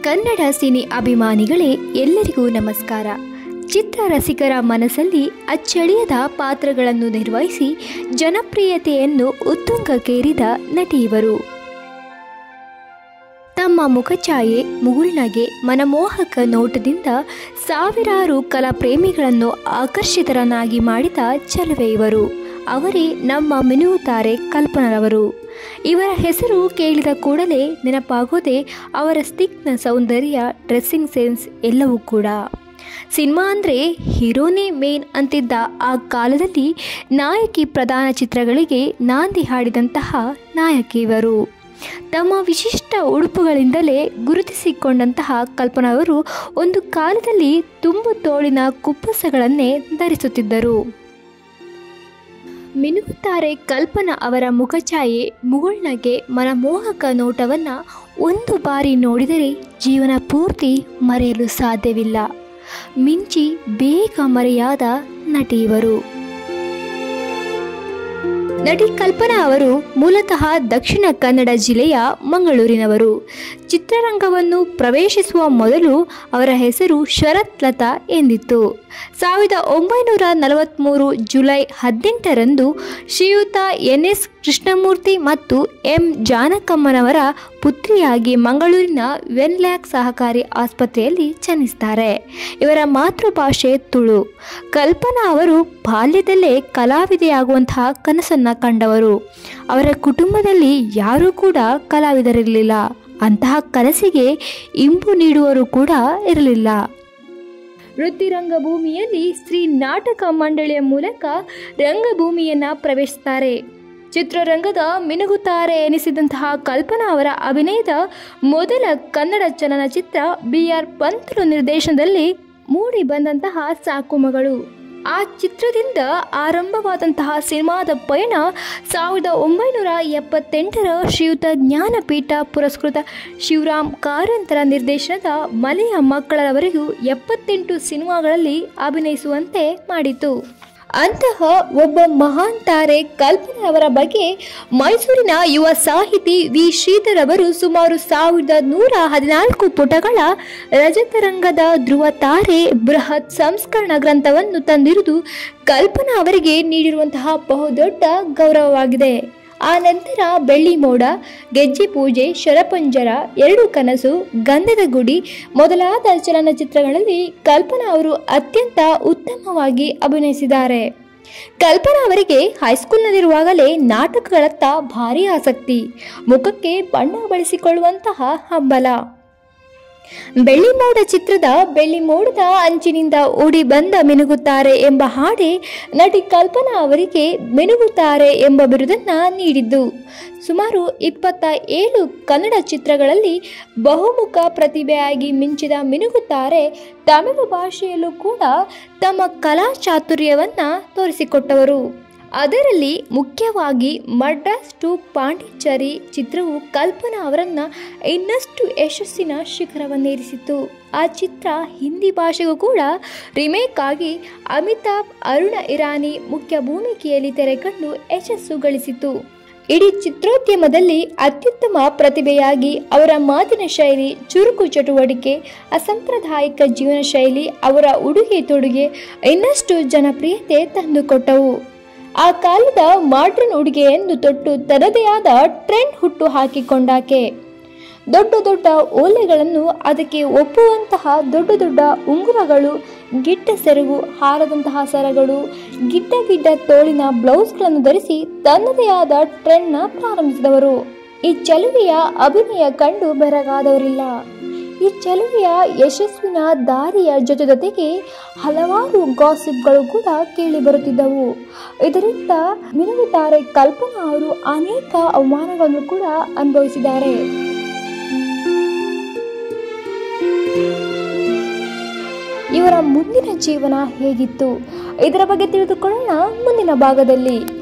Kannada cine ಅಭಿಮಾನಿಗಳೇ ಎಲ್ಲರಿಗೂ ನಮಸ್ಕಾರ ಚಿತ್ರ ರಸಿಕರ ಮನಸ್ಸಲ್ಲಿ ಅಚ್ಚಳಿಯದ ಪಾತ್ರಗಳನ್ನು ನಿರ್ವಹಿಸಿ ಜನಪ್ರಿಯತೆಯನ್ನು ಉತ್ತುಂಗಕ್ಕೇರಿದ ನಟಿ ಇವರು ತಮ್ಮ ಮುಖಛಾಯೆ ಮುಗುಳ್ನಗೆ ಮನಮೋಹಕ ನೋಟದಿಂದ ಸಾವಿರಾರು ಕಲಾಪ್ರೇಮಿಗಳನ್ನು ಆಕರ್ಷಿತರನ್ನಾಗಿ ಮಾಡಿದ ಚೆಲುವೆ ಇವರು ಅವರೇ ನಮ್ಮ ಮಿನುಗುತ್ತಾರೆ ಕಲ್ಪನರವರು ಇವರ ಹೆಸರು ಕೇಳಿದ ಕೂಡಲೇ ನೆನಪಾಗೋದೇ ಅವರ ಸ್ನಿಗ್ಧ ಸೌಂದರ್ಯ ಡ್ರೆಸ್ಸಿಂಗ್ ಸೆನ್ಸ್ ಎಲ್ಲವೂ ಕೂಡ ಸಿನಿಮಾ ಅಂದರೆ ಹೀರೋನೇ ಮೇನ್ ಅಂತಿದ್ದ ಆ ಕಾಲದಲ್ಲಿ ನಾಯಕಿ ಪ್ರಧಾನ ಚಿತ್ರಗಳಿಗೆ ನಾಂದಿ ಹಾಡಿದಂತಹ ನಾಯಕಿ ಇವರು ತಮ್ಮ ವಿಶಿಷ್ಟ ಉಡುಪುಗಳಿಂದಲೇ ಗುರುತಿಸಿಕೊಂಡಂತಹ ಕಲ್ಪನಾ ಅವರು ಒಂದು ಕಾಲದಲ್ಲಿ ತುಂಬು ತೋಳಿನ ಕುಪ್ಪಸಗಳನ್ನೇ ಧರಿಸುತ್ತಿದ್ದರು ಮಿನುಗುತ್ತಾರೆ ಕಲ್ಪನಾ ಅವರ ಮುಖಛಾಯೆ ಮುಗುಳ್ನಗೆ ಮನಮೋಹಕ ನೋಟವನ್ನು ಒಂದು ಬಾರಿ ನೋಡಿದರೆ ಜೀವನ ಪೂರ್ತಿ ಮರೆಯಲು ಸಾಧ್ಯವಿಲ್ಲ ಮಿಂಚಿ ಬೇಗ ಮರೆಯಾದ ನಟಿ ಇವರು ನಟಿ ಕಲ್ಪನಾ ಅವರು ಮೂಲತಃ ದಕ್ಷಿಣ ಕನ್ನಡ ಜಿಲ್ಲೆಯ ಮಂಗಳೂರಿನವರು ಚಿತ್ರರಂಗವನ್ನು ಪ್ರವೇಶಿಸುವ ಮೊದಲು ಅವರ ಹೆಸರು ಶರತ್ ಲತಾ ಎಂದಿತ್ತು ಸಾವಿರದ ಒಂಬೈನೂರ ನಲವತ್ತ್ಮೂರು ಜುಲೈ ಹದಿನೆಂಟರಂದು ಶ್ರೀಯುತ ಎನ್ ಎಸ್ ಕೃಷ್ಣಮೂರ್ತಿ ಮತ್ತು ಎಂ ಜಾನಕಮ್ಮನವರ ಪುತ್ರಿಯಾಗಿ ಮಂಗಳೂರಿನ ವೆನ್ಲ್ಯಾಕ್ ಸಹಕಾರಿ ಆಸ್ಪತ್ರೆಯಲ್ಲಿ ಜನಿಸ್ತಾರೆ ಇವರ ಮಾತೃಭಾಷೆ ತುಳು ಕಲ್ಪನಾ ಅವರು ಬಾಲ್ಯದಲ್ಲೇ ಕಲಾವಿದೆಯಾಗುವಂತಹ ಕನಸನ್ನು ಕಂಡವರು ಅವರ ಕುಟುಂಬದಲ್ಲಿ ಯಾರೂ ಕೂಡ ಕಲಾವಿದರಿರಲಿಲ್ಲ ಅಂತಹ ಕನಸಿಗೆ ಇಂಬು ನೀಡುವರು ಕೂಡ ಇರಲಿಲ್ಲ ವೃತ್ತಿ ರಂಗಭೂಮಿಯಲ್ಲಿ ಶ್ರೀ ನಾಟಕ ಮಂಡಳಿಯ ಮೂಲಕ ರಂಗಭೂಮಿಯನ್ನು ಪ್ರವೇಶಿಸ್ತಾರೆ ಚಿತ್ರರಂಗದ ಮಿನುಗುತ್ತಾರೆ ಎನಿಸಿದಂತಹ ಕಲ್ಪನಾ ಅವರ ಅಭಿನಯದ ಮೊದಲ ಕನ್ನಡ ಚಲನಚಿತ್ರ ಬಿ ಆರ್ ಪಂತಲು ನಿರ್ದೇಶನದಲ್ಲಿ ಮೂಡಿ ಬಂದಂತಹ ಸಾಕು ಮಗಳು ಆ ಚಿತ್ರದಿಂದ ಆರಂಭವಾದಂತಹ ಸಿನಿಮಾದ ಪಯಣ ಸಾವಿರದ ಒಂಬೈನೂರ ಎಪ್ಪತ್ತೆಂಟರ ಶ್ರೀಯುತ ಜ್ಞಾನಪೀಠ ಪುರಸ್ಕೃತ ಶಿವರಾಮ್ ಕಾರಂತರ ನಿರ್ದೇಶನದ ಮಲೆಯ ಮಕ್ಕಳವರೆಗೂ ಎಪ್ಪತ್ತೆಂಟು ಸಿನಿಮಾಗಳಲ್ಲಿ ಅಭಿನಯಿಸುವಂತೆ ಮಾಡಿತು ಅಂತಹ ಒಬ್ಬ ಮಹಾನ್ ತಾರೆ ಕಲ್ಪನಾ ಅವರ ಬಗ್ಗೆ ಮೈಸೂರಿನ ಯುವ ಸಾಹಿತಿ ವಿ ಶ್ರೀಧರ್ ಅವರು ಸುಮಾರು ಸಾವಿರದ ನೂರ ಹದಿನಾಲ್ಕು ಪುಟಗಳ ರಜತರಂಗದ ಧ್ರುವ ತಾರೆ ಬೃಹತ್ ಸಂಸ್ಕರಣ ಗ್ರಂಥವನ್ನು ತಂದಿರುವುದು ಕಲ್ಪನಾ ಅವರಿಗೆ ನೀಡಿರುವಂತಹ ಬಹುದೊಡ್ಡ ಗೌರವವಾಗಿದೆ ಆ ನಂತರ ಬೆಳ್ಳಿ ಮೋಡ ಗೆಜ್ಜೆ ಪೂಜೆ ಶರಪಂಜರ ಎರಡು ಕನಸು ಗಂಧದ ಗುಡಿ ಮೊದಲಾದ ಚಲನಚಿತ್ರಗಳಲ್ಲಿ ಕಲ್ಪನಾ ಅವರು ಅತ್ಯಂತ ಉತ್ತಮವಾಗಿ ಅಭಿನಯಿಸಿದ್ದಾರೆ ಕಲ್ಪನಾ ಅವರಿಗೆ ಹೈಸ್ಕೂಲ್ನಲ್ಲಿರುವಾಗಲೇ ನಾಟಕಗಳತ್ತ ಭಾರಿ ಆಸಕ್ತಿ ಮುಖಕ್ಕೆ ಬಣ್ಣ ಬಳಸಿಕೊಳ್ಳುವಂತಹ ಹಂಬಲ ಬೆಳ್ಳಿ ಮೋಡ ಚಿತ್ರದ ಬೆಳ್ಳಿ ಮೋಡದ ಅಂಚಿನಿಂದ ಓಡಿ ಬಂದ ಮಿನುಗುತ್ತಾರೆ ಎಂಬ ಹಾಡೆ ನಟಿ ಕಲ್ಪನಾ ಅವರಿಗೆ ಮಿನುಗುತ್ತಾರೆ ಎಂಬ ಬಿರುದನ್ನು ನೀಡಿದ್ದು ಸುಮಾರು ಇಪ್ಪತ್ತ ಏಳು ಕನ್ನಡ ಚಿತ್ರಗಳಲ್ಲಿ ಬಹುಮುಖ ಪ್ರತಿಭೆಯಾಗಿ ಮಿಂಚಿದ ಮಿನುಗುತ್ತಾರೆ ತಮಿಳು ಭಾಷೆಯಲ್ಲೂ ಕೂಡ ತಮ್ಮ ಕಲಾ ಚಾತುರ್ಯವನ್ನು ತೋರಿಸಿಕೊಟ್ಟವರು ಅದರಲ್ಲಿ ಮುಖ್ಯವಾಗಿ ಮಡ್ರಾಸ್ ಟು ಪಾಂಡಿಚೇರಿ ಚಿತ್ರವು ಕಲ್ಪನಾ ಅವರನ್ನು ಇನ್ನಷ್ಟು ಯಶಸ್ಸಿನ ಶಿಖರವನ್ನೇರಿಸಿತು ಆ ಚಿತ್ರ ಹಿಂದಿ ಭಾಷೆಗೂ ಕೂಡ ರಿಮೇಕ್ ಆಗಿ ಅಮಿತಾಬ್ ಅರುಣ ಇರಾನಿ ಮುಖ್ಯ ಭೂಮಿಕೆಯಲ್ಲಿ ತೆರೆಕಂಡು ಯಶಸ್ಸು ಗಳಿಸಿತು ಇಡೀ ಚಿತ್ರೋದ್ಯಮದಲ್ಲಿ ಅತ್ಯುತ್ತಮ ಪ್ರತಿಭೆಯಾಗಿ ಅವರ ಮಾತಿನ ಶೈಲಿ ಚುರುಕು ಚಟುವಟಿಕೆ ಅಸಾಂಪ್ರದಾಯಿಕ ಜೀವನ ಶೈಲಿ ಅವರ ಉಡುಗೆ ತೊಡುಗೆ ಇನ್ನಷ್ಟು ಜನಪ್ರಿಯತೆ ತಂದುಕೊಟ್ಟವು ಆ ಕಾಲದ ಮಾಡ್ರನ್ ಉಡುಗೆಯನ್ನು ತೊಟ್ಟು ತನ್ನದೇ ಆದ ಟ್ರೆಂಡ್ ಹುಟ್ಟು ಹಾಕಿಕೊಂಡಾಕೆ ದೊಡ್ಡ ದೊಡ್ಡ ಓಲೆಗಳನ್ನು ಅದಕ್ಕೆ ಒಪ್ಪುವಂತಹ ದೊಡ್ಡ ದೊಡ್ಡ ಉಂಗುರಗಳು ಗಿಡ್ಡ ಸೆರಗು ಹಾರದಂತಹ ಸರಗಳು ಗಿಡ್ಡ ಗಿಡ್ಡ ತೋಳಿನ ಬ್ಲೌಸ್ಗಳನ್ನು ಧರಿಸಿ ತನ್ನದೇ ಆದ ಟ್ರೆಂಡ್ನ ಪ್ರಾರಂಭಿಸಿದವರು ಈ ಚಲುವೆಯ ಅಭಿನಯ ಕಂಡು ಬೆರಗಾದವರಿಲ್ಲ ಈ ಚಲುವೆಯ ಯಶಸ್ವಿನ ದಾರಿಯ ಜೊತೆ ಜೊತೆಗೆ ಹಲವಾರು ಗಾಸಿಪ್ಗಳು ಕೂಡ ಕೇಳಿ ಬರುತ್ತಿದ್ದವು ಇದರಿಂದ ಮಿನುಗುತ್ತಾರೆ ಕಲ್ಪನಾ ಅವರು ಅನೇಕ ಅವಮಾನಗಳನ್ನು ಕೂಡ ಅನುಭವಿಸಿದ್ದಾರೆ ಇವರ ಮುಂದಿನ ಜೀವನ ಹೇಗಿತ್ತು ಇದರ ಬಗ್ಗೆ ತಿಳಿದುಕೊಳ್ಳೋಣ ಮುಂದಿನ ಭಾಗದಲ್ಲಿ